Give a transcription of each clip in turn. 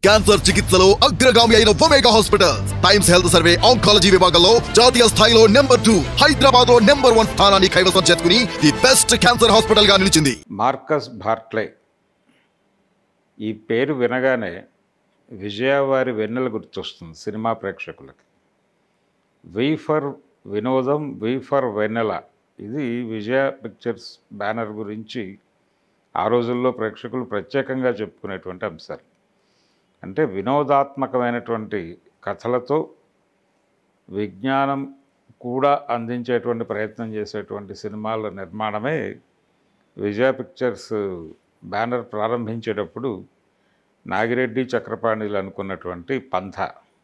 cancer చికిత్సలో అగ్రగామి అయిన Omega hospital Times health survey oncology విభాగంలో జాతీయ స్థాయిలో నెంబర్ టూ హైదరాబాద్ లో నెంబర్ వన్ స్థానాన్ని కైవసం చేసుకుని ది బెస్ట్ క్యాన్సర్ హాస్పిటల్ గా నిలిచింది మార్కస్ బార్ట్లే ఈ పేరు వినగానే విజయవారి వెన్నెల గుర్తొస్తుంది సినిమా ప్రేక్షకులకి వి ఫర్ వినోదం వి ఫర్ వెన్నెల ఇది విజయ పిక్చర్స్ బ్యానర్ గురించి ఆ రోజుల్లో ప్రేక్షకులు ప్రత్యేకంగా చెప్పుకునేటువంటి అంశాలు అంటే వినోదాత్మకమైనటువంటి కథలతో విజ్ఞానం కూడా అందించేటువంటి ప్రయత్నం చేసేటువంటి సినిమాల నిర్మాణమే విజయ పిక్చర్స్ బ్యానర్ ప్రారంభించేటప్పుడు నాగిరెడ్డి చక్రపాణిలు అనుకున్నటువంటి పంథ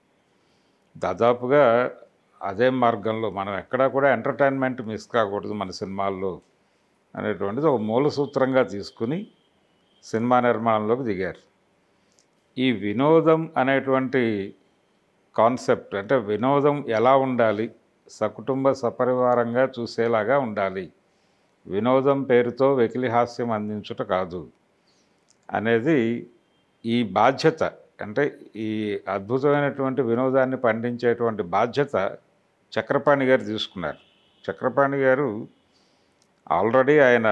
దాదాపుగా అదే మార్గంలో మనం ఎక్కడా కూడా ఎంటర్టైన్మెంట్ మిస్ కాకూడదు మన సినిమాల్లో అనేటువంటిది ఒక మూల సూత్రంగా తీసుకుని సినిమా నిర్మాణంలోకి దిగారు ఈ వినోదం అనేటువంటి కాన్సెప్ట్ అంటే వినోదం ఎలా ఉండాలి సకుటుంబ సపరివారంగా చూసేలాగా ఉండాలి వినోదం పేరుతో వెకిలి హాస్యం అందించుట కాదు అనేది ఈ బాధ్యత అంటే ఈ అద్భుతమైనటువంటి వినోదాన్ని పండించేటువంటి బాధ్యత చక్రపాణి గారు తీసుకున్నారు చక్రపాణి గారు ఆల్రెడీ ఆయన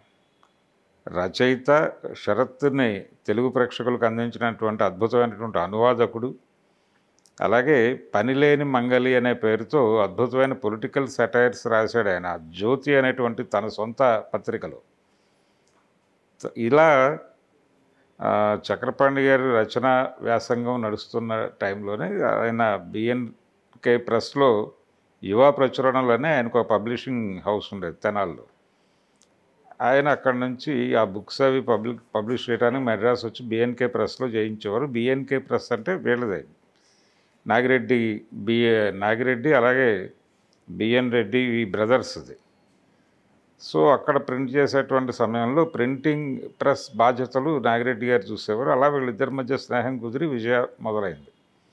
రచయిత షరత్తుని తెలుగు ప్రేక్షకులకు అందించినటువంటి అద్భుతమైనటువంటి అనువాదకుడు అలాగే పనిలేని మంగలి అనే పేరుతో అద్భుతమైన పొలిటికల్ సెటైర్స్ రాశాడు ఆయన జ్యోతి అనేటువంటి తన సొంత పత్రికలో త- ఇలా ఆ, చక్రపాణి గారి రచన వ్యాసంగం నడుస్తున్న టైంలోనే ఆయన బిఎన్కే ప్రెస్లో యువ ప్రచురణలోనే ఆయనకు ఒక పబ్లిషింగ్ హౌస్ ఉండేది తెనాల్లో ఆయన అక్కడి నుంచి ఆ బుక్స్ అవి పబ్లిక్ పబ్లిష్ చేయడానికి మెడ్రాస్ వచ్చి బిఎన్కే ప్రెస్లో చేయించేవారు బిఎన్కే ప్రెస్ అంటే వీళ్ళదే నాగిరెడ్డి బిఏ నాగిరెడ్డి అలాగే బిఎన్ రెడ్డి ఈ బ్రదర్స్ది సో అక్కడ ప్రింట్ చేసేటువంటి సమయంలో ప్రింటింగ్ ప్రెస్ బాధ్యతలు నాగిరెడ్డి గారు చూసేవారు అలా వీళ్ళిద్దరి మధ్య స్నేహం కుదిరి విజయ మొదలైంది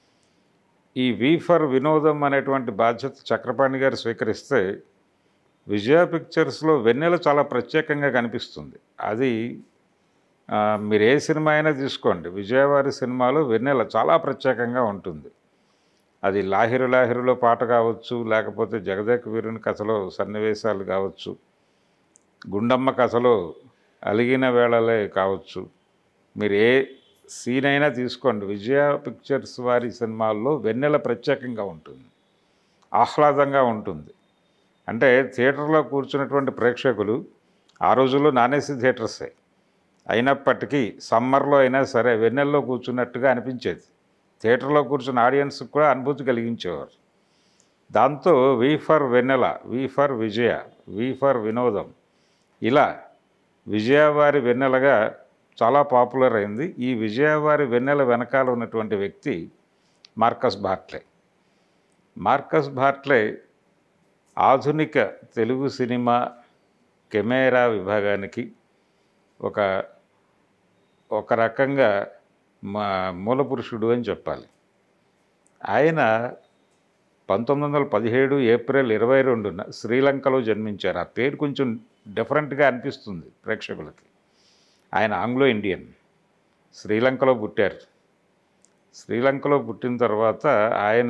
ఈ వి ఫర్ వినోదం అనేటువంటి బాధ్యత చక్రపాణి గారు స్వీకరిస్తే విజయ పిక్చర్స్లో వెన్నెల చాలా ప్రత్యేకంగా కనిపిస్తుంది అది ఆ, మీరు ఏ సినిమా అయినా తీసుకోండి విజయవారి సినిమాలో వెన్నెల చాలా ప్రత్యేకంగా ఉంటుంది అది లాహిరు లాహిరులో పాట కావచ్చు లేకపోతే జగదేక వీరుని కథలో సన్నివేశాలు కావచ్చు గుండమ్మ కథలో అలిగిన వేళలే కావచ్చు మీరు ఏ సీన్ అయినా తీసుకోండి విజయ పిక్చర్స్ వారి సినిమాల్లో వెన్నెల ప్రత్యేకంగా ఉంటుంది ఆహ్లాదంగా ఉంటుంది అంటే థియేటర్లో కూర్చున్నటువంటి ప్రేక్షకులు ఆ రోజుల్లో నానేసి థియేటర్సే అయినప్పటికీ సమ్మర్లో అయినా సరే వెన్నెల్లో కూర్చున్నట్టుగా అనిపించేది థియేటర్లో కూర్చున్న ఆడియన్స్కి కూడా అనుభూతి కలిగించేవారు దాంతో వి ఫర్ వెన్నెల V for Vijaya V for వినోదం ఇలా విజయవారి వెన్నెలగా చాలా పాపులర్ అయింది ఈ విజయవారి వెన్నెల వెనకాల ఉన్నటువంటి వ్యక్తి మార్కస్ బార్ట్లే మార్కస్ బార్ట్లే ఆధునిక తెలుగు సినిమా కెమెరా విభాగానికి ఒక ఒక రకంగా మా మూలపురుషుడు అని చెప్పాలి ఆయన పంతొమ్మిది వందల పదిహేడు ఏప్రిల్ ఇరవై రెండున శ్రీలంకలో జన్మించారు ఆ పేరు కొంచెం డిఫరెంట్గా అనిపిస్తుంది ప్రేక్షకులకి ఆయన ఆంగ్లో ఇండియన్ శ్రీలంకలో పుట్టారు శ్రీలంకలో పుట్టిన తర్వాత ఆయన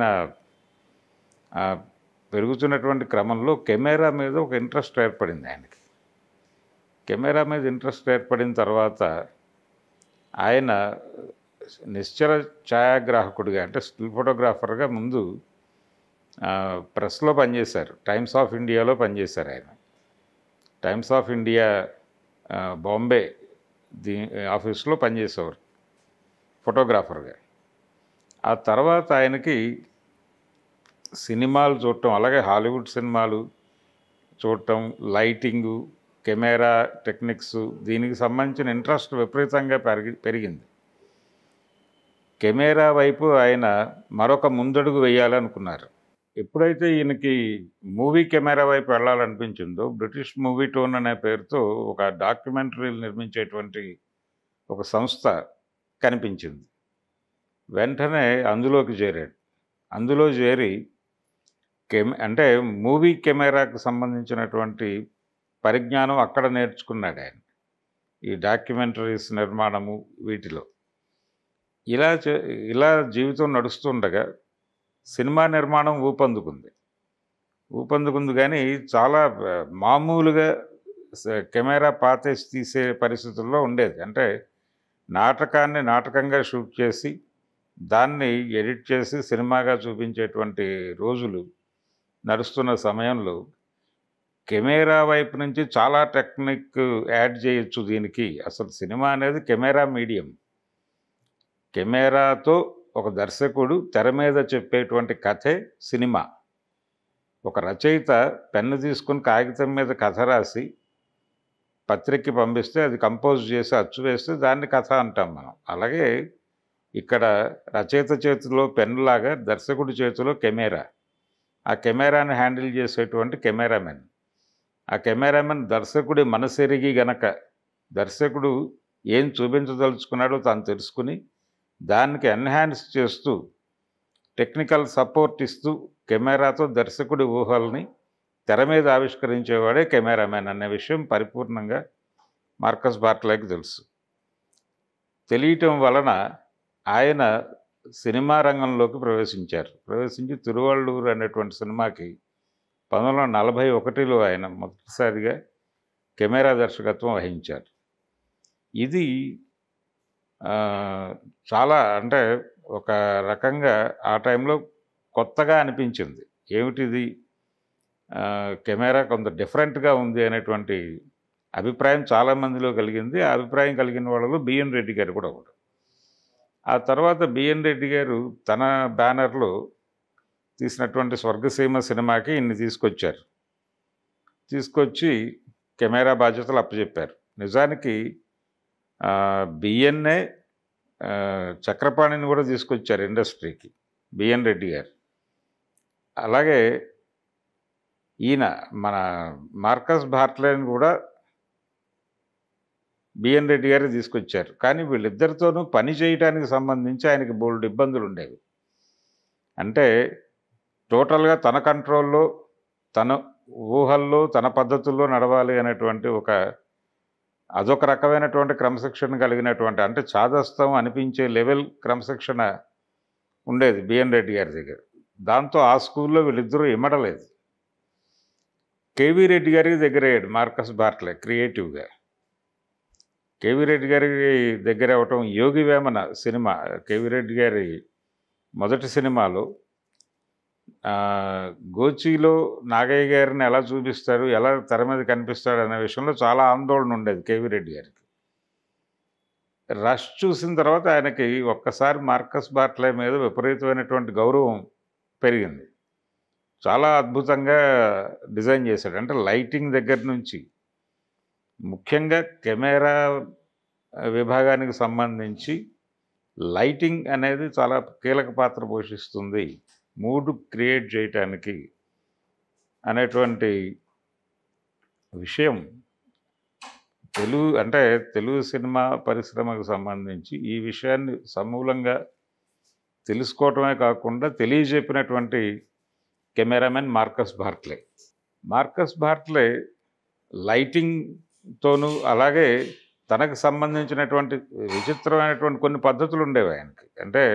ఆ, పెరుగుతున్నటువంటి క్రమంలో కెమెరా మీద ఒక ఇంట్రెస్ట్ ఏర్పడింది ఆయనకి కెమెరా మీద ఇంట్రెస్ట్ ఏర్పడిన తర్వాత ఆయన నిశ్చల ఛాయాగ్రాహకుడిగా అంటే స్టిల్ ఫోటోగ్రాఫర్గా ముందు ఆ, ప్రెస్లో పనిచేశారు టైమ్స్ ఆఫ్ ఇండియాలో పనిచేశారు ఆయన టైమ్స్ ఆఫ్ ఇండియా ఆ, బాంబే దీ ఆఫీస్లో పనిచేసేవారు ఫోటోగ్రాఫర్గా ఆ తర్వాత ఆయనకి సినిమాలు చూడటం అలాగే హాలీవుడ్ సినిమాలు చూడటం లైటింగు కెమెరా టెక్నిక్స్ దీనికి సంబంధించిన ఇంట్రెస్ట్ విపరీతంగా పెరిగి పెరిగింది కెమెరా వైపు ఆయన మరొక ముందడుగు వేయాలనుకున్నారు ఎప్పుడైతే ఈయనకి మూవీ కెమెరా వైపు వెళ్ళాలనిపించిందో బ్రిటిష్ మూవీ టోన్ అనే పేరుతో ఒక డాక్యుమెంటరీలు నిర్మించేటువంటి ఒక సంస్థ కనిపించింది వెంటనే అందులోకి చేరాడు అందులో చేరి కెమె అంటే మూవీ కెమెరాకు సంబంధించినటువంటి పరిజ్ఞానం అక్కడ నేర్చుకున్నాడు ఆయన ఈ డాక్యుమెంటరీస్ నిర్మాణము వీటిలో ఇలా చే- ఇలా జీవితం నడుస్తుండగా సినిమా నిర్మాణం ఊపందుకుంది ఊపందుకుంది కానీ చాలా ఆ, మామూలుగా స- కెమెరా పాతేసి తీసే పరిస్థితుల్లో ఉండేది అంటే నాటకాన్ని నాటకంగా షూట్ చేసి దాన్ని ఎడిట్ చేసి సినిమాగా చూపించేటువంటి రోజులు నడుస్తున్న సమయంలో కెమెరా వైపు నుంచి చాలా టెక్నిక్ యాడ్ చేయొచ్చు దీనికి అసలు సినిమా అనేది కెమెరా మీడియం కెమెరాతో ఒక దర్శకుడు తెర మీద చెప్పేటువంటి కథే సినిమా ఒక రచయిత పెన్ను తీసుకుని కాగితం మీద కథ రాసి పత్రికకి పంపిస్తే అది కంపోజ్ చేసి అచ్చు వేస్తే దాన్ని కథ అంటాం మనం అలాగే ఇక్కడ రచయిత చేతిలో పెన్నులాగా దర్శకుడి చేతిలో కెమెరా ఆ కెమెరాని హ్యాండిల్ చేసేటువంటి కెమెరామెన్ ఆ కెమెరామెన్ దర్శకుడి మనసెరిగి గనక దర్శకుడు ఏం చూపించదలుచుకున్నాడో తాను తెలుసుకుని దానికి ఎన్హాన్స్ చేస్తూ టెక్నికల్ సపోర్ట్ ఇస్తూ కెమెరాతో దర్శకుడి ఊహల్ని తెర మీద ఆవిష్కరించేవాడే కెమెరామెన్ అనే విషయం పరిపూర్ణంగా మార్కస్ బార్క్లైకి తెలుసు తెలియటం వలన ఆయన సినిమా రంగంలోకి ప్రవేశించారు ప్రవేశించి తిరువళ్ళూరు అనేటువంటి సినిమాకి పంతొమ్మిది వందల నలభై ఒకటిలో ఆయన మొదటిసారిగా కెమెరా దర్శకత్వం వహించారు ఇది ఆ, చాలా అంటే ఒక రకంగా ఆ టైంలో కొత్తగా అనిపించింది ఏమిటిది ఆ, కెమెరా కొంత డిఫరెంట్గా ఉంది అనేటువంటి అభిప్రాయం చాలామందిలో కలిగింది ఆ అభిప్రాయం కలిగిన వాళ్ళలో బిఎన్ రెడ్డి గారు కూడా ఒకడు ఆ తర్వాత బిఎన్ రెడ్డి గారు తన బ్యానర్లో తీసినటువంటి స్వర్గసీమ సినిమాకి ఇన్ని తీసుకొచ్చారు తీసుకొచ్చి కెమెరా బాధ్యతలు అప్పచెప్పారు నిజానికి బిఎన్ఏ చక్రపాణిని కూడా తీసుకొచ్చారు ఇండస్ట్రీకి బిఎన్ రెడ్డి గారు అలాగే ఈయన మన మార్కస్ భార్ట్లేని కూడా బిఎన్ రెడ్డి గారు తీసుకొచ్చారు కానీ వీళ్ళిద్దరితోనూ పని చేయడానికి సంబంధించి ఆయనకి బోల్డ్ ఇబ్బందులు ఉండేవి అంటే టోటల్గా తన కంట్రోల్లో తన ఊహల్లో తన పద్ధతుల్లో నడవాలి అనేటువంటి ఒక అదొక రకమైనటువంటి క్రమశిక్షణ కలిగినటువంటి అంటే చాదస్తం అనిపించే లెవెల్ క్రమశిక్షణ ఉండేది బిఎన్ రెడ్డి గారి దగ్గర దాంతో ఆ స్కూల్లో వీళ్ళిద్దరూ ఇమ్మడలేదు కేవీ రెడ్డి గారికి దగ్గర అయ్యాడు మార్కస్ బార్ట్లే క్రియేటివ్గా కేవీ రెడ్డి గారి దగ్గర అవ్వటం యోగి వేమన సినిమా కేవీ రెడ్డి గారి మొదటి సినిమాలో ఆ, గోచిలో నాగయ్య గారిని ఎలా చూపిస్తారు ఎలా తెర మీద కనిపిస్తాడు అనే విషయంలో చాలా ఆందోళన ఉండేది కేవీ రెడ్డి గారికి రష్ చూసిన తర్వాత ఆయనకి ఒక్కసారి మార్కస్ బాట్లే మీద విపరీతమైనటువంటి గౌరవం పెరిగింది చాలా అద్భుతంగా డిజైన్ చేశాడు అంటే లైటింగ్ దగ్గర నుంచి ముఖ్యంగా కెమెరా విభాగానికి సంబంధించి లైటింగ్ అనేది చాలా కీలక పాత్ర పోషిస్తుంది మూడ్ క్రియేట్ చేయటానికి అనేటువంటి విషయం తెలుగు అంటే తెలుగు సినిమా పరిశ్రమకు సంబంధించి ఈ విషయాన్ని సమూలంగా తెలుసుకోవటమే కాకుండా తెలియజెప్పినటువంటి cameraman Marcus Bartley Marcus Bartley లైటింగ్తోనూ అలాగే తనకు సంబంధించినటువంటి విచిత్రమైనటువంటి కొన్ని పద్ధతులు ఉండేవి ఆయనకి అంటే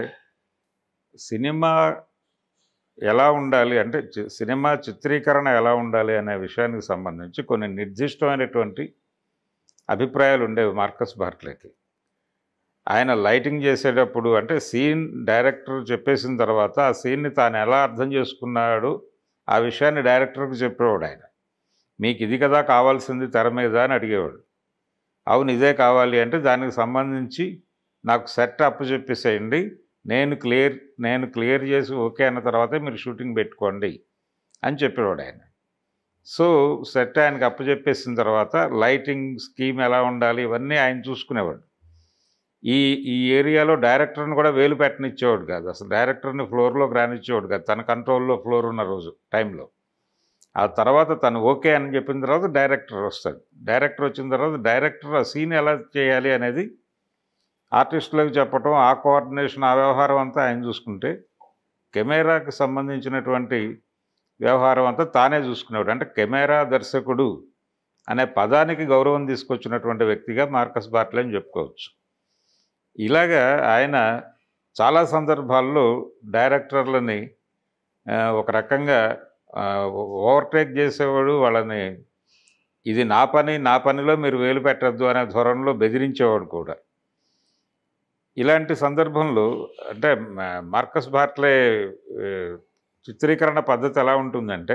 సినిమా ఎలా ఉండాలి అంటే చి- సినిమా చిత్రీకరణ ఎలా ఉండాలి అనే విషయానికి సంబంధించి కొన్ని నిర్దిష్టమైనటువంటి అభిప్రాయాలు ఉండేవి మార్కస్ బార్ట్లేకి ఆయన లైటింగ్ చేసేటప్పుడు అంటే సీన్ డైరెక్టర్ చెప్పేసిన తర్వాత ఆ సీన్ని తాను ఎలా అర్థం చేసుకున్నాడు ఆ విషయాన్ని డైరెక్టర్కి చెప్పేవాడు ఆయన మీకు ఇది కదా కావాల్సింది తెర మీద అని అడిగేవాడు అవును ఇదే కావాలి అంటే దానికి సంబంధించి నాకు సెట్ అప్పు చెప్పేసేయండి నేను క్లియర్ నేను క్లియర్ చేసి ఓకే అన్న తర్వాతే మీరు షూటింగ్ పెట్టుకోండి అని చెప్పేవాడు ఆయన సో సెట్ ఆయనకి అప్పచెప్పేసిన తర్వాత లైటింగ్ స్కీమ్ ఎలా ఉండాలి ఇవన్నీ ఆయన చూసుకునేవాడు ఈ ఈ ఏరియాలో డైరెక్టర్ని కూడా వేలు పెట్టనిచ్చేవాడు కాదు అసలు డైరెక్టర్ని ఫ్లోర్లోకి రానిచ్చేవాడు కాదు తన కంట్రోల్లో ఫ్లోర్ ఉన్న రోజు టైంలో ఆ తర్వాత తను ఓకే అని చెప్పిన తర్వాత డైరెక్టర్ వస్తాడు డైరెక్టర్ వచ్చిన తర్వాత డైరెక్టర్ ఆ సీన్ ఎలా చేయాలి అనేది ఆర్టిస్టులకు చెప్పటం ఆ కోఆర్డినేషన్ ఆ వ్యవహారం అంతా ఆయన చూసుకుంటే కెమెరాకి సంబంధించినటువంటి వ్యవహారం అంతా తానే చూసుకునేవాడు అంటే కెమెరా దర్శకుడు అనే పదానికి గౌరవం తీసుకొచ్చినటువంటి వ్యక్తిగా మార్కస్ బార్ట్లే అని చెప్పుకోవచ్చు ఇలాగా ఆయన చాలా సందర్భాల్లో డైరెక్టర్లని ఆ, ఒక రకంగా ఆ, ఓవర్టేక్ చేసేవాడు వాళ్ళని ఇది నా పని నా పనిలో మీరు వేలు పెట్టద్దు అనే ధోరణిలో బెదిరించేవాడు కూడా ఇలాంటి సందర్భంలో అంటే మా- మార్కస్ బార్ట్లే ఏ, చిత్రీకరణ పద్ధతి ఎలా ఉంటుందంటే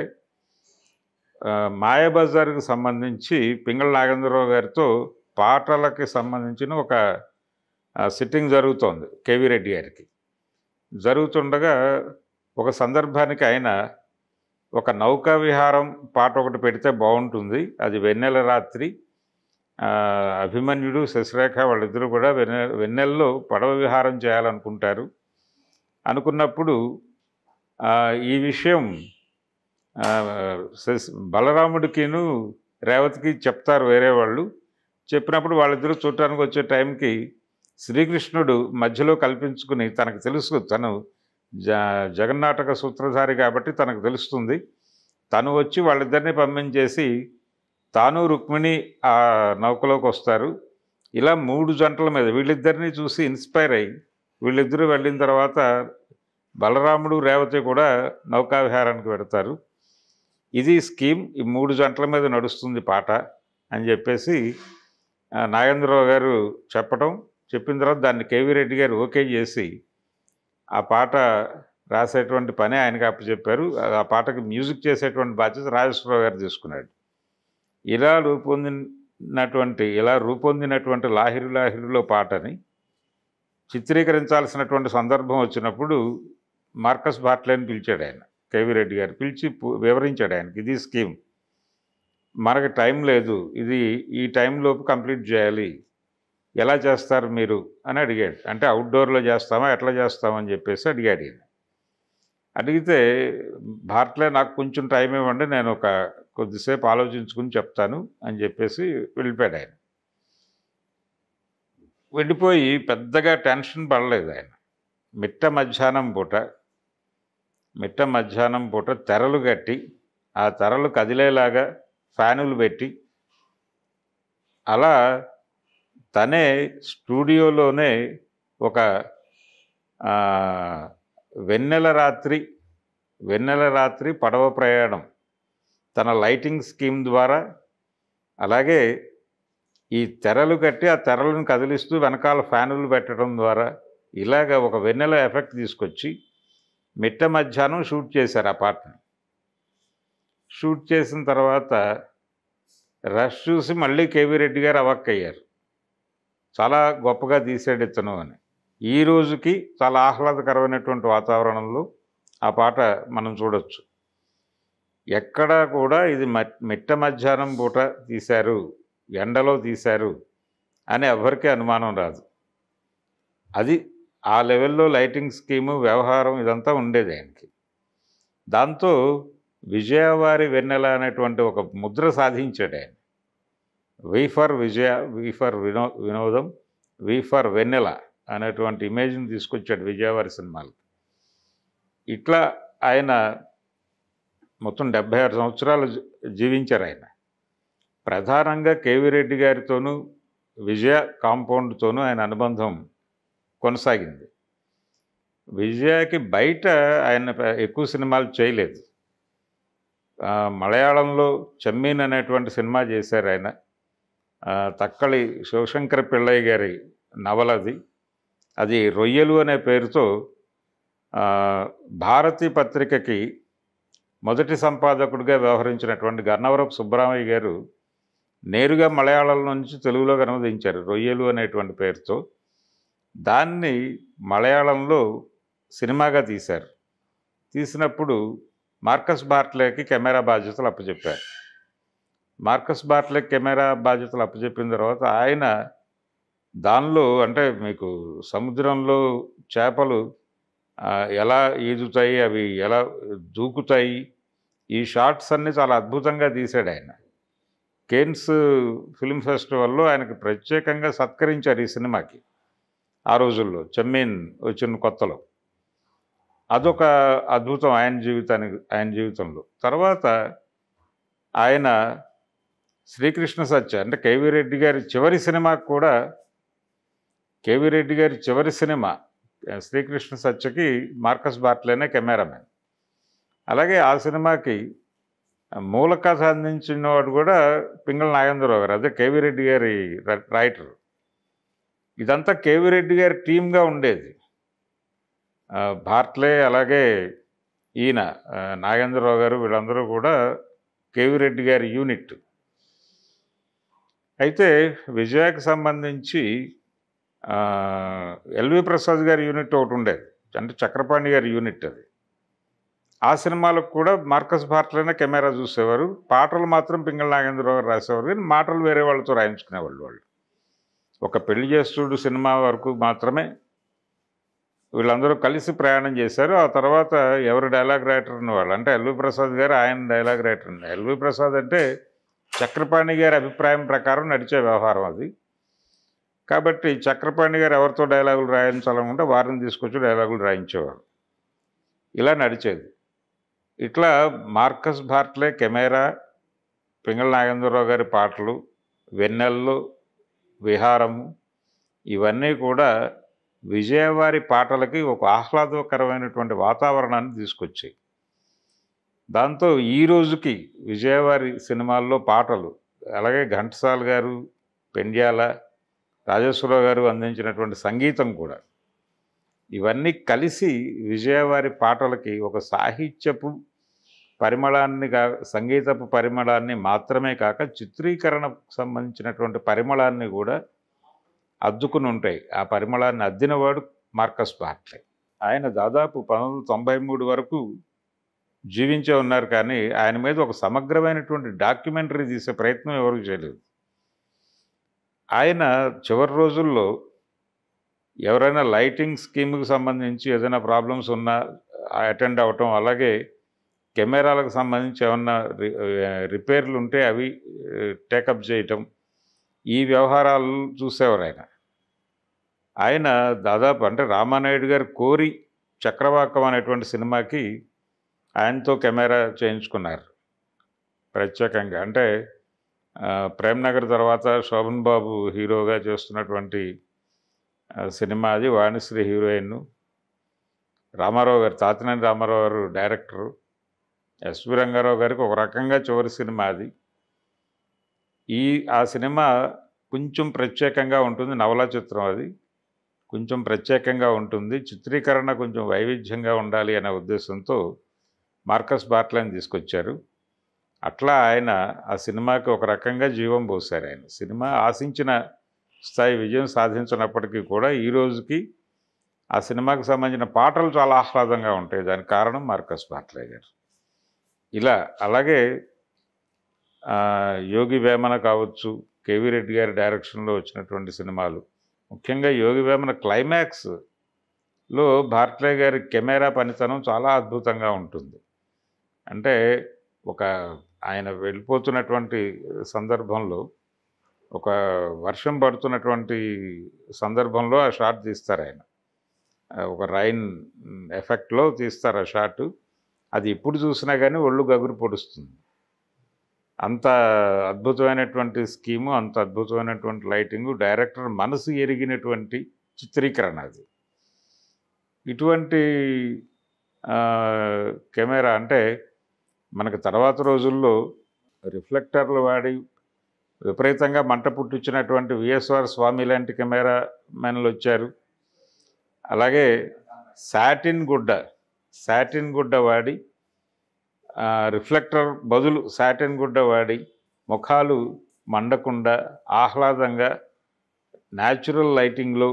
ఆ, మాయాబజార్కి సంబంధించి పింగళ నాగేంద్రరావు గారితో పాటలకి సంబంధించిన ఒక సిట్టింగ్ జరుగుతోంది కేవీ రెడ్డి గారికి జరుగుతుండగా ఒక సందర్భానికి ఆయన ఒక నౌకా విహారం పాట ఒకటి పెడితే బాగుంటుంది అది వెన్నెల రాత్రి ఆ, అభిమన్యుడు శశిరేఖ వాళ్ళిద్దరూ కూడా వెన్నె వెన్నెల్లో పడవ విహారం చేయాలనుకుంటారు అనుకున్నప్పుడు ఆ, ఈ విషయం ఆ, శశి బలరాముడికిను రేవతికి చెప్తారు వేరే వాళ్ళు చెప్పినప్పుడు వాళ్ళిద్దరూ చూడటానికి వచ్చే టైంకి శ్రీకృష్ణుడు మధ్యలో కల్పించుకుని తనకు తెలుసు తను జ జగన్నాటక సూత్రధారి కాబట్టి తనకు తెలుస్తుంది తను వచ్చి వాళ్ళిద్దరిని పంపించేసి తాను రుక్మిణి ఆ నౌకలోకి వస్తారు ఇలా మూడు జంటల మీద వీళ్ళిద్దరిని చూసి ఇన్స్పైర్ అయ్యి వీళ్ళిద్దరూ వెళ్ళిన తర్వాత బలరాముడు రేవతి కూడా నౌకా విహారానికి పెడతారు ఇది స్కీమ్ ఈ మూడు జంటల మీద నడుస్తుంది పాట అని చెప్పేసి ఆ, నాగేంద్రరావు గారు చెప్పటం చెప్పిన తర్వాత దాన్ని కేవీ రెడ్డి గారు ఓకే చేసి ఆ పాట రాసేటువంటి పని ఆయనకి అప్పచెప్పారు ఆ పాటకి మ్యూజిక్ చేసేటువంటి బాధ్యత రాజేశ్వరరావు గారు తీసుకున్నాడు ఇలా రూపొందినటువంటి ఇలా రూపొందినటువంటి లాహిరు లాహిరులో పాటని చిత్రీకరించాల్సినటువంటి సందర్భం వచ్చినప్పుడు మార్కస్ బాట్లేని పిలిచాడు ఆయన కేవీ రెడ్డి గారు పిలిచి పు- వివరించాడు ఆయనకి ఇది స్కీమ్ మనకి టైం లేదు ఇది ఈ టైంలోపు కంప్లీట్ చేయాలి ఎలా చేస్తారు మీరు అని అడిగాడు అంటే అవుట్డోర్లో చేస్తామా ఎట్లా చేస్తామని చెప్పేసి అడిగాడు ఈయన అడిగితే భారత్లో నాకు కొంచెం టైం ఇవ్వండి నేను ఒక కొద్దిసేపు ఆలోచించుకుని చెప్తాను అని చెప్పేసి వెళ్ళిపోయాడు ఆయన వెళ్ళిపోయి పెద్దగా టెన్షన్ పడలేదు ఆయన మిట్ట మధ్యాహ్నం పూట మిట్ట మధ్యాహ్నం పూట తెరలు కట్టి ఆ తెరలు కదిలేలాగా ఫ్యానులు పెట్టి అలా తనే స్టూడియోలోనే ఒక ఆ, వెన్నెల రాత్రి వెన్నెల రాత్రి పడవ ప్రయాణం తన లైటింగ్ స్కీమ్ ద్వారా అలాగే ఈ తెరలు కట్టి ఆ తెరలను కదిలిస్తూ వెనకాల ఫ్యానులు పెట్టడం ద్వారా ఇలాగ ఒక వెన్నెల ఎఫెక్ట్ తీసుకొచ్చి మిట్ట మధ్యాహ్నం షూట్ చేశారు ఆ పాటని షూట్ చేసిన తర్వాత రష్ చూసి మళ్ళీ కేవీ రెడ్డి గారు అవాక్కయ్యారు చాలా గొప్పగా తీసాడు ఇతను అని ఈ రోజుకి చాలా ఆహ్లాదకరమైనటువంటి వాతావరణంలో ఆ పాట మనం చూడొచ్చు ఎక్కడా కూడా ఇది మట్- మిట్ట మధ్యాహ్నం పూట తీశారు ఎండలో తీశారు అని ఎవరికీ అనుమానం రాదు అది ఆ లెవెల్లో లైటింగ్ స్కీము వ్యవహారం ఇదంతా ఉండేది ఆయనకి దాంతో విజయవారి వెన్నెల అనేటువంటి ఒక ముద్ర సాధించాడు ఆయన వి ఫర్ విజయ వి ఫర్ వినో వినోదం వి ఫర్ వెన్నెల అనేటువంటి ఇమేజ్ని తీసుకొచ్చాడు విజయవారి సినిమాలకి ఇట్లా ఆయన మొత్తం డెబ్భై ఆరు సంవత్సరాలు జీ- జీవించారు ఆయన ప్రధానంగా కేవీ రెడ్డి గారితోనూ విజయ కాంపౌండ్తోనూ ఆయన అనుబంధం కొనసాగింది విజయకి బయట ఆయన పె- ఎక్కువ సినిమాలు చేయలేదు ఆ, మలయాళంలో చెమ్మీన్ అనేటువంటి సినిమా చేశారు ఆయన ఆ, తక్కళి శివశంకర పిళ్ళయ్య గారి నవలది అది రొయ్యలు అనే పేరుతో ఆ, భారతి పత్రికకి మొదటి సంపాదకుడిగా వ్యవహరించినటువంటి గన్నవరపు సుబ్బరామయ్య గారు నేరుగా మలయాళం నుంచి తెలుగులోకి అనువదించారు రొయ్యలు అనేటువంటి పేరుతో దాన్ని మలయాళంలో సినిమాగా తీశారు తీసినప్పుడు మార్కస్ బార్ట్లేకి కెమెరా బాధ్యతలు అప్పచెప్పారు మార్కస్ బార్ట్లే కెమెరా బాధ్యతలు అప్పచెప్పిన తర్వాత ఆయన దానిలో అంటే మీకు సముద్రంలో చేపలు ఆ, ఎలా ఈదుతాయి అవి ఎలా దూకుతాయి ఈ షార్ట్స్ అన్నీ చాలా అద్భుతంగా తీశాడు ఆయన కేన్స్ ఫిల్మ్ ఫెస్టివల్లో ఆయనకు ప్రత్యేకంగా సత్కరించారు ఈ సినిమాకి ఆ రోజుల్లో చెమ్మీన్ వచ్చిన కొత్తలో అదొక అద్భుతం ఆయన జీవితానికి ఆయన జీవితంలో తర్వాత ఆయన శ్రీకృష్ణ సత్య అంటే కేవీ రెడ్డి గారి చివరి సినిమాకు కూడా కేవీ రెడ్డి గారి చివరి సినిమా శ్రీకృష్ణ సత్యకి మార్కస్ బార్ట్లేనే కెమెరామెన్ అలాగే ఆ సినిమాకి మూల కథ అందించిన వాడు కూడా పింగళ నాగేంద్రరావు గారు అదే కేవీ రెడ్డి గారి ర- రైటర్ ఇదంతా కేవీ రెడ్డి గారి టీమ్గా ఉండేది ఆ, బార్ట్లే అలాగే ఈయన ఆ, నాగేంద్రరావు గారు వీళ్ళందరూ కూడా కేవీ రెడ్డి గారి యూనిట్ అయితే విజయాకి సంబంధించి ఆ, ఎల్వి ప్రసాద్ గారి యూనిట్ ఒకటి ఉండేది అంటే చక్రపాణి గారి యూనిట్ అది ఆ సినిమాలకు కూడా మార్కస్ బార్ట్లైనా కెమెరా చూసేవారు పాటలు మాత్రం పింగళ నాగేంద్రరావు గారు రాసేవారు కానీ మాటలు వేరే వాళ్ళతో రాయించుకునేవాళ్ళు వాళ్ళు ఒక పెళ్లి చేస్తుడు సినిమా వరకు మాత్రమే వీళ్ళందరూ కలిసి ప్రయాణం చేశారు ఆ తర్వాత ఎవరు డైలాగ్ రైటర్ ఉన్నవాళ్ళు అంటే ఎల్వి ప్రసాద్ గారు ఆయన డైలాగ్ రైటర్ ఉన్నారు ఎల్వి ప్రసాద్ అంటే చక్రపాణి గారి అభిప్రాయం ప్రకారం నడిచే వ్యవహారం అది కాబట్టి చక్రపాణి గారు ఎవరితో డైలాగులు రాయించాలనుకుంటే వారిని తీసుకొచ్చి డైలాగులు రాయించేవారు ఇలా నడిచేది ఇట్లా Marcus Bartley camera Pingali Nagendrarao గారి పాటలు వెన్నెల్లో విహారము ఇవన్నీ కూడా విజయవారి పాటలకి ఒక ఆహ్లాదకరమైనటువంటి వాతావరణాన్ని తీసుకొచ్చాయి దాంతో ఈ రోజుకి విజయవారి సినిమాల్లో పాటలు అలాగే ఘంటసాల గారు పెండ్యాల రాజేశ్వరరావు గారు అందించినటువంటి సంగీతం కూడా ఇవన్నీ కలిసి విజయవారి పాటలకి ఒక సాహిత్యపు పరిమళాన్ని కా సంగీతపు పరిమళాన్ని మాత్రమే కాక చిత్రీకరణకు సంబంధించినటువంటి పరిమళాన్ని కూడా అద్దుకుని ఉంటాయి ఆ పరిమళాన్ని అద్దినవాడు మార్కస్ బార్ట్లే ఆయన దాదాపు పంతొమ్మిది వందల తొంభై మూడు వరకు జీవించే ఉన్నారు కానీ ఆయన మీద ఒక సమగ్రమైనటువంటి డాక్యుమెంటరీ తీసే ప్రయత్నం ఎవరు చేయలేదు ఆయన చివరి రోజుల్లో ఎవరైనా లైటింగ్ స్కీమ్కి సంబంధించి ఏదైనా ప్రాబ్లమ్స్ ఉన్నా అటెండ్ అవ్వటం అలాగే కెమెరాలకు సంబంధించి ఏమన్నా రి రిపేర్లు ఉంటే అవి టేకప్ చేయటం ఈ వ్యవహారాలు చూసేవారు ఆయన ఆయన దాదాపు అంటే రామానాయుడు గారు కోరి చక్రవాకం అనేటువంటి సినిమాకి ఆయనతో కెమెరా చేయించుకున్నారు ప్రత్యేకంగా అంటే ఆ, ప్రేమ్ నగర్ తర్వాత శోభన్ బాబు హీరోగా చేస్తున్నటువంటి ఆ, సినిమా అది వాణిశ్రీ హీరోయిన్ రామారావు గారు తాతినేని రామారావు గారు డైరెక్టరు ఎస్వి రంగారావు గారికి ఒక రకంగా చివరి సినిమా అది ఈ ఆ సినిమా కొంచెం ప్రత్యేకంగా ఉంటుంది నవలా చిత్రం అది కొంచెం ప్రత్యేకంగా ఉంటుంది చిత్రీకరణ కొంచెం వైవిధ్యంగా ఉండాలి అనే ఉద్దేశంతో మార్కస్ బాట్లని తీసుకొచ్చారు అట్లా ఆయన ఆ సినిమాకి ఒక రకంగా జీవం పోశారు ఆయన సినిమా ఆశించిన స్థాయి విజయం సాధించినప్పటికీ కూడా ఈ రోజుకి ఆ సినిమాకి సంబంధించిన పాటలు చాలా ఆహ్లాదంగా ఉంటాయి దానికి కారణం మార్కస్ బాట్లే గారు ఇలా అలాగే ఆ, యోగి వేమన కావచ్చు కేవీ రెడ్డి గారి డైరెక్షన్లో వచ్చినటువంటి సినిమాలు ముఖ్యంగా యోగి వేమన క్లైమాక్స్లో భారట్లే గారి కెమెరా పనితనం చాలా అద్భుతంగా ఉంటుంది అంటే ఒక ఆయన వెళ్ళిపోతున్నటువంటి సందర్భంలో ఒక వర్షం పడుతున్నటువంటి సందర్భంలో ఆ షాట్ తీస్తారు ఆయన ఆ, ఒక రైన్ ఎఫెక్ట్లో తీస్తారు ఆ షాట్ అది ఎప్పుడు చూసినా కానీ ఒళ్ళు గగురు పొడుస్తుంది అంత అద్భుతమైనటువంటి స్కీము అంత అద్భుతమైనటువంటి లైటింగు డైరెక్టర్ మనసు ఎరిగినటువంటి చిత్రీకరణ అది ఇటువంటి ఆ, కెమెరా అంటే మనకు తర్వాత రోజుల్లో రిఫ్లెక్టర్లు వాడి విపరీతంగా మంట పుట్టించినటువంటి విఎస్ఆర్ స్వామి లాంటి కెమెరా మెన్లు వచ్చారు అలాగే సాటిన్ గుడ్డ సాటిన్ గుడ్డ వాడి ఆ, రిఫ్లెక్టర్ బదులు సాటిన్ గుడ్డ వాడి ముఖాలు మండకుండా ఆహ్లాదంగా న్యాచురల్ లైటింగ్లో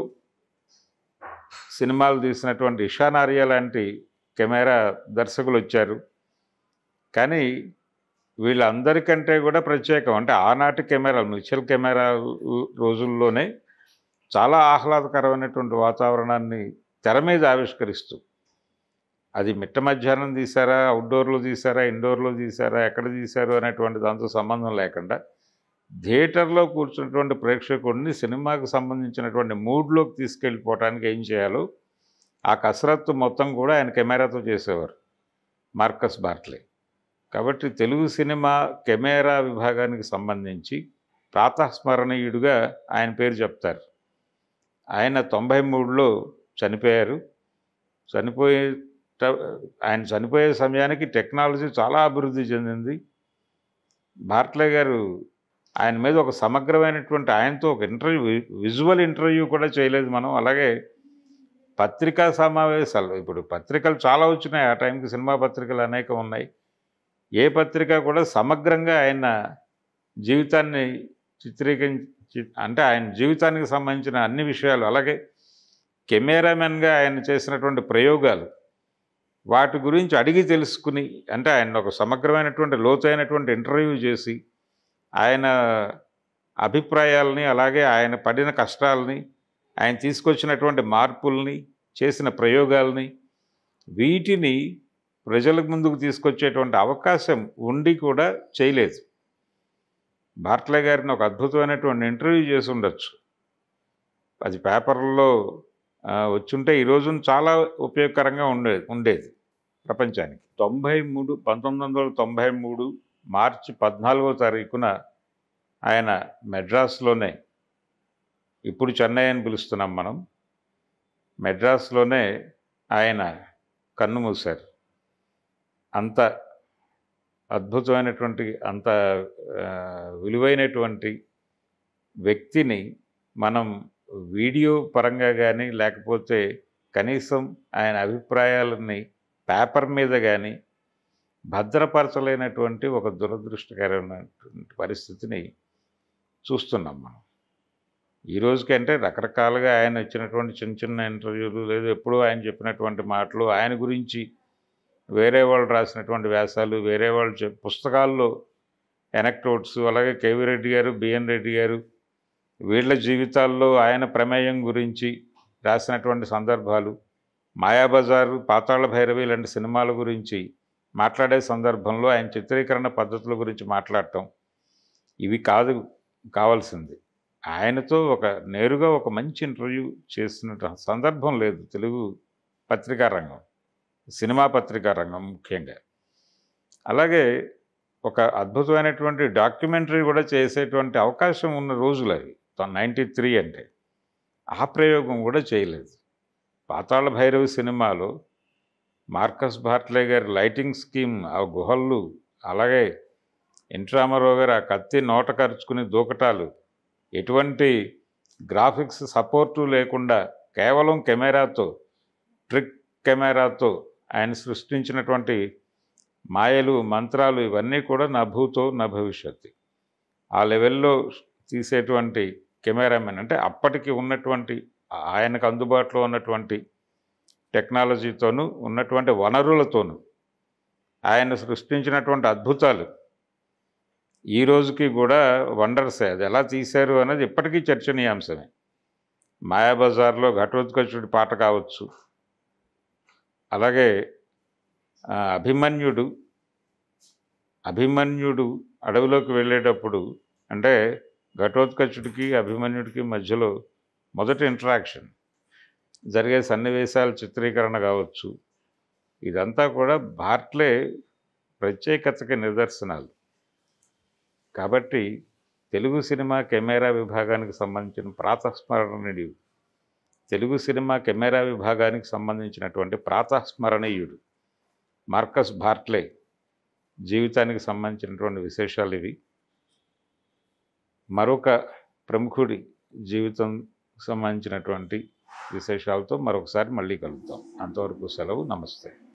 సినిమాలు తీసినటువంటి ఇషానారియా లాంటి కెమెరా దర్శకులు వచ్చారు కానీ వీళ్ళందరికంటే కూడా ప్రత్యేకం అంటే ఆనాటి కెమెరాలు నిచ్చల్ కెమెరా రోజుల్లోనే చాలా ఆహ్లాదకరమైనటువంటి వాతావరణాన్ని తెర మీద ఆవిష్కరిస్తూ అది మిట్ట మధ్యాహ్నం తీశారా అవుట్డోర్లో తీశారా ఇండోర్లో తీశారా ఎక్కడ తీశారు అనేటువంటి దాంతో సంబంధం లేకుండా థియేటర్లో కూర్చున్నటువంటి ప్రేక్షకుడిని సినిమాకు సంబంధించినటువంటి మూడ్లోకి తీసుకెళ్ళిపోవటానికి ఏం చేయాలో ఆ కసరత్తు మొత్తం కూడా ఆయన కెమెరాతో చేసేవారు మార్కస్ బార్ట్లే కాబట్టి తెలుగు సినిమా కెమెరా విభాగానికి సంబంధించి ప్రాతస్మరణీయుడిగా ఆయన పేరు చెప్తారు ఆయన తొంభై మూడులో చనిపోయారు చనిపోయే ట- ఆయన చనిపోయే సమయానికి టెక్నాలజీ చాలా అభివృద్ధి చెందింది భారత్లే గారు ఆయన మీద ఒక సమగ్రమైనటువంటి ఆయనతో ఒక ఇంటర్వ్యూ విజువల్ ఇంటర్వ్యూ కూడా చేయలేదు మనం అలాగే పత్రికా సమావేశాలు ఇప్పుడు పత్రికలు చాలా వచ్చినాయి ఆ టైంకి సినిమా పత్రికలు అనేకం ఉన్నాయి ఏ పత్రిక కూడా సమగ్రంగా ఆయన జీవితాన్ని చిత్రీకరించి అంటే ఆయన జీవితానికి సంబంధించిన అన్ని విషయాలు అలాగే కెమెరామెన్గా ఆయన చేసినటువంటి ప్రయోగాలు వాటి గురించి అడిగి తెలుసుకుని అంటే ఆయన ఒక సమగ్రమైనటువంటి లోతైనటువంటి ఇంటర్వ్యూ చేసి ఆయన అభిప్రాయాలని అలాగే ఆయన పడిన కష్టాలని ఆయన తీసుకొచ్చినటువంటి మార్పుల్ని చేసిన ప్రయోగాల్ని వీటిని ప్రజలకు ముందుకు తీసుకొచ్చేటువంటి అవకాశం ఉండి కూడా చేయలేదు భారత్లే గారిని ఒక అద్భుతమైనటువంటి ఇంటర్వ్యూ చేసి ఉండొచ్చు అది పేపర్లో ఆ, వచ్చుంటే ఈ రోజున చాలా ఉపయోగకరంగా ఉండేది ఉండేది ప్రపంచానికి తొంభై మూడు పంతొమ్మిది వందల తొంభై మూడు మార్చి పద్నాలుగో తారీఖున ఆయన మెడ్రాస్లోనే ఇప్పుడు చెన్నై అని పిలుస్తున్నాం మనం మెడ్రాస్లోనే ఆయన కన్ను మూశారు అంత అద్భుతమైనటువంటి అంత ఆ, విలువైనటువంటి వ్యక్తిని మనం వీడియో పరంగా కానీ లేకపోతే కనీసం ఆయన అభిప్రాయాలని పేపర్ మీద కానీ భద్రపరచలేనటువంటి ఒక దురదృష్టకరమైనటువంటి పరిస్థితిని చూస్తున్నాం మనం ఈ రోజుకంటే రకరకాలుగా ఆయన ఇచ్చినటువంటి చిన్న చిన్న ఇంటర్వ్యూలు లేదు ఎప్పుడూ ఆయన చెప్పినటువంటి మాటలు ఆయన గురించి వేరే వాళ్ళు రాసినటువంటి వ్యాసాలు వేరే వాళ్ళు చెప్ పుస్తకాల్లో ఎనక్టోట్స్ అలాగే కేవీ రెడ్డి గారు బిఎన్ రెడ్డి గారు వీళ్ళ జీవితాల్లో ఆయన ప్రమేయం గురించి రాసినటువంటి సందర్భాలు మాయాబజారు పాతాళ భైరవి లాంటి సినిమాల గురించి మాట్లాడే సందర్భంలో ఆయన చిత్రీకరణ పద్ధతుల గురించి మాట్లాడటం ఇవి కాదు కావాల్సింది ఆయనతో ఒక నేరుగా ఒక మంచి ఇంటర్వ్యూ చేసిన సందర్భం లేదు తెలుగు పత్రికా రంగం సినిమా పత్రికా రంగం ముఖ్యంగా అలాగే ఒక అద్భుతమైనటువంటి డాక్యుమెంటరీ కూడా చేసేటువంటి అవకాశం ఉన్న రోజులు అవి నైంటీ త్రీ అంటే ఆ ప్రయోగం కూడా చేయలేదు పాతాళ భైరవి సినిమాలో మార్కస్ బార్ట్లే గారి లైటింగ్ స్కీమ్ ఆ గుహళ్ళు అలాగే ఎన్ట్రామారావు గారు ఆ కత్తి నోట కరుచుకుని దూకటాలు ఎటువంటి గ్రాఫిక్స్ సపోర్టు లేకుండా కేవలం కెమెరాతో ట్రిక్ కెమెరాతో ఆయన సృష్టించినటువంటి మాయలు మంత్రాలు ఇవన్నీ కూడా నా భూతో నా భవిష్యత్తు ఆ లెవెల్లో తీసేటువంటి కెమెరామెన్ అంటే అప్పటికి ఉన్నటువంటి ఆయనకు అందుబాటులో ఉన్నటువంటి టెక్నాలజీతోనూ ఉన్నటువంటి వనరులతోనూ ఆయన సృష్టించినటువంటి అద్భుతాలు ఈ రోజుకి కూడా వండర్సే అది ఎలా తీశారు అనేది ఇప్పటికీ చర్చనీయాంశమే మాయాబజార్లో ఘటోత్కచుడి పాట కావచ్చు అలాగే ఆ, అభిమన్యుడు అభిమన్యుడు అడవిలోకి వెళ్ళేటప్పుడు అంటే ఘటోత్కచుడికి అభిమన్యుడికి మధ్యలో మొదటి ఇంటరాక్షన్ జరిగే సన్నివేశాల చిత్రీకరణ కావచ్చు ఇదంతా కూడా బార్ట్లే ప్రత్యేకతకి నిదర్శనాలు కాబట్టి తెలుగు సినిమా కెమెరా విభాగానికి సంబంధించిన ప్రాతస్మరణీయుడు తెలుగు సినిమా కెమెరా విభాగానికి సంబంధించినటువంటి ప్రాతస్మరణీయుడు మార్కస్ బార్ట్లే జీవితానికి సంబంధించినటువంటి విశేషాలు ఇవి మరొక ప్రముఖుడి జీవితం సంబంధించినటువంటి విశేషాలతో మరొకసారి మళ్ళీ కలుగుతాం అంతవరకు సెలవు నమస్తే